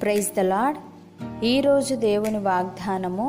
praise the lord ఈరోజు దేవుని వాగ్దానము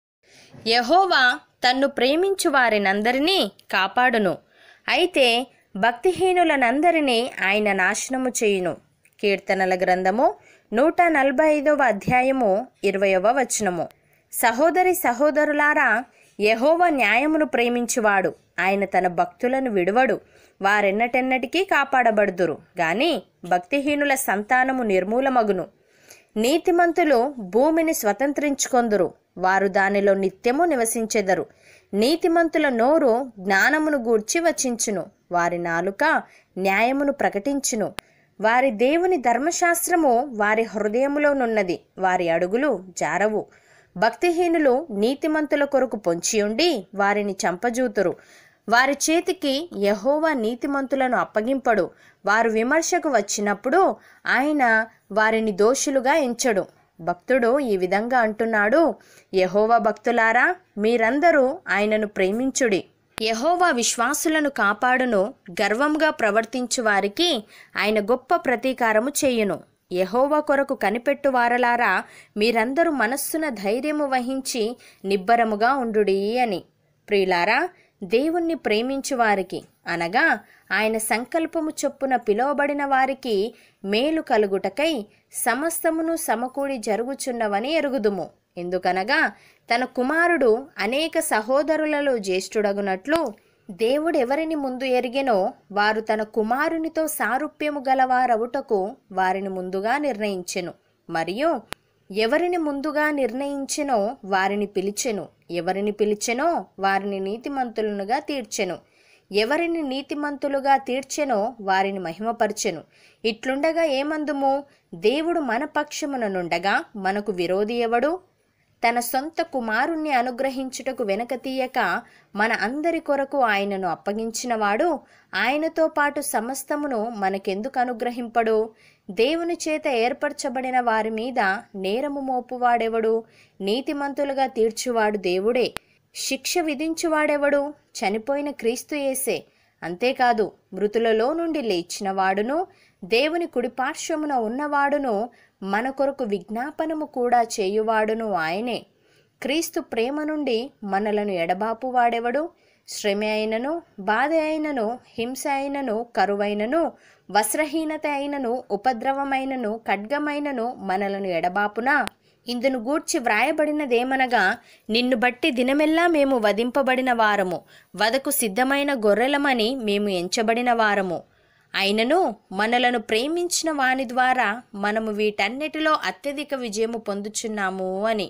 యహోవా తన్ను ప్రేమించు వారినందరినీ కాపాడును అయితే భక్తిహీనులనందరినీ ఆయన నాశనము చేయును కీర్తనల గ్రంథము నూట నలభై ఐదవ అధ్యాయము ఇరవయవ వచనము సహోదరి సహోదరులారా యహోవ న్యాయమును ప్రేమించువాడు ఆయన తన భక్తులను విడువడు వారెన్నటెన్నటికీ కాపాడబడుదురు గాని భక్తిహీనుల సంతానము నిర్మూలమగును నీతిమంతులు భూమిని స్వతంత్రించుకొందురు వారు దానిలో నిత్యము నివసించెదరు నీతిమంతుల నోరు జ్ఞానమును గూర్చి వచించును వారి నాలుక న్యాయమును ప్రకటించును వారి దేవుని ధర్మశాస్త్రము వారి హృదయములోనున్నది వారి అడుగులు జారవు భక్తిహీనులు నీతిమంతుల కొరకు పొంచియుండి వారిని చంపజూతురు వారి చేతికి యహోవా నీతిమంతులను అప్పగింపడు వారు విమర్శకు వచ్చినప్పుడు ఆయన వారిని దోషులుగా ఎంచడు భక్తుడు ఈ విధంగా అంటున్నాడు యహోవా భక్తులారా మీరందరూ ఆయనను ప్రేమించుడి యహోవా విశ్వాసులను కాపాడును గర్వంగా ప్రవర్తించు వారికి ఆయన గొప్ప ప్రతీకారము చేయును యహోవా కొరకు కనిపెట్టు వారలారా మీరందరూ మనస్సున ధైర్యము వహించి నిబ్బరముగా ఉండుడి అని ప్రియులారా దేవుణ్ణి ప్రేమించు వారికి అనగా ఆయన సంకల్పము చొప్పున పిలువబడిన వారికి మేలు కలుగుటకై సమస్తమును సమకూడి జరుగుచున్నవని ఎరుగుదుము ఎందుకనగా తన కుమారుడు అనేక సహోదరులలో జ్యేష్ఠుడగునట్లు దేవుడు ఎవరిని ముందు ఎరిగెనో వారు తన కుమారునితో సారూప్యము గలవారవుటకు వారిని ముందుగా నిర్ణయించెను మరియు ఎవరిని ముందుగా నిర్ణయించెనో వారిని పిలిచెను ఎవరిని పిలిచెనో వారిని నీతిమంతులనుగా తీర్చెను ఎవరిని నీతిమంతులుగా తీర్చెనో వారిని మహిమపరచెను ఇట్లుండగా ఏమందుము దేవుడు మన పక్షమున నుండగా మనకు విరోధి ఎవడు తన సొంత కుమారుణ్ణి అనుగ్రహించుటకు వెనక తీయక మన అందరి కొరకు ఆయనను అప్పగించినవాడు ఆయనతో పాటు సమస్తమును మనకెందుకు అనుగ్రహింపడు దేవుని చేత ఏర్పరచబడిన వారి మీద నేరము మోపువాడెవడు నీతిమంతులుగా తీర్చువాడు దేవుడే శిక్ష విధించువాడెవడు చనిపోయిన క్రీస్తు యేసే అంతేకాదు మృతులలో నుండి లేచినవాడును దేవుని కుడిపార్శ్వమున ఉన్నవాడును మన కొరకు విజ్ఞాపనము కూడా చేయువాడును ఆయనే క్రీస్తు ప్రేమ నుండి మనలను ఎడబాపు వాడెవడు శ్రమ అయినను బాధ అయినను హింస అయినను కరువైనను వస్త్రహీనత అయినను ఉపద్రవమైనను ఖడ్గమైనను మనలను ఎడబాపునా ఇందును గూర్చి వ్రాయబడినదేమనగా నిన్ను బట్టి దినమెల్లా మేము వధింపబడిన వారము వదకు సిద్ధమైన గొర్రెలమని మేము ఎంచబడిన వారము అయినను మనలను ప్రేమించిన వాని ద్వారా మనము వీటన్నిటిలో అత్యధిక విజయము పొందుచున్నాము అని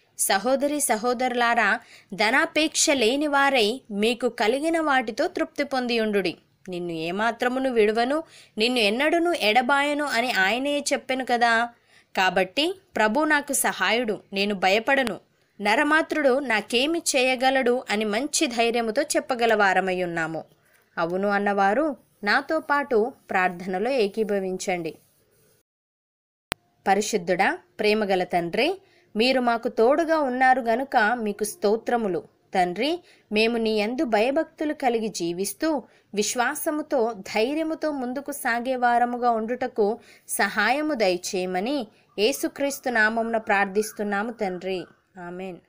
సహోదరి సహోదరులారా ధనాపేక్ష లేని వారై మీకు కలిగిన వాటితో తృప్తి పొందియుండుడి నిన్ను ఏమాత్రమును విడువను నిన్ను ఎన్నడును ఎడబాయను అని ఆయనే చెప్పెను కదా కాబట్టి ప్రభు నాకు సహాయుడు నేను భయపడను నరమాత్రుడు నాకేమి చేయగలడు అని మంచి ధైర్యముతో చెప్పగలవారమై ఉన్నాము అవును అన్నవారు నాతో పాటు ప్రార్థనలో ఏకీభవించండి పరిశుద్ధుడా ప్రేమగల తండ్రి మీరు మాకు తోడుగా ఉన్నారు గనుక మీకు స్తోత్రములు తండ్రి మేము నీ యందు భయభక్తులు కలిగి జీవిస్తూ విశ్వాసముతో ధైర్యముతో ముందుకు సాగేవారముగా ఉండుటకు సహాయము దయచేయమని యేసుక్రీస్తు నామమున ప్రార్థిస్తున్నాము తండ్రి ఆమెన్